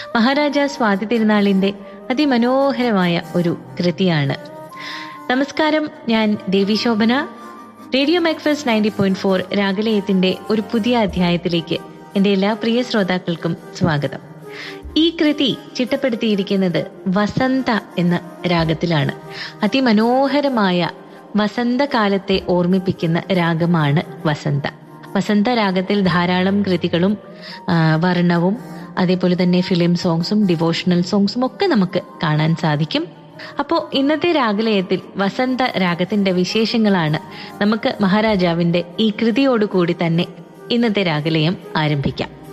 മഹാരാജ സ്വാതി തിരുനാളിന്റെ അതിമനോഹരമായ ഒരു കൃതിയാണ് നമസ്കാരം ഞാൻ Devi Shobhana radio Macfast ninety point four രാഗലയത്തിന്റെ ഒരു പുതിയ അധ്യായത്തിലേക്ക് എന്റെ എല്ലാ പ്രിയ ശ്രോതാക്കൾക്കും സ്വാഗതം ഈ കൃതി ചിട്ടപ്പെടുത്തിയിരിക്കുന്നത് വസന്ത എന്ന രാഗത്തിലാണ് അതിമനോഹരമായ വസന്തകാലത്തെ ഓർമ്മിപ്പിക്കുന്ന രാഗമാണ് വസന്ത വസന്ത രാഗത്തിൽ ധാരാളം കൃതികളും ആ, വർണ്ണവും അതേപോലെ തന്നെ ഫിലിം സോങ്സും ഡിവോഷണൽ സോങ്സും ഒക്കെ നമുക്ക് കാണാൻ സാധിക്കും അപ്പോ ഇന്നത്തെ രാഗലയത്തിൽ വസന്ത രാഗത്തിന്റെ വിശേഷങ്ങളാണ് നമുക്ക് മഹാരാജാവിന്റെ ഈ കൃതിയോടുകൂടി തന്നെ ഇന്നത്തെ രാഗലയം ആരംഭിക്കാം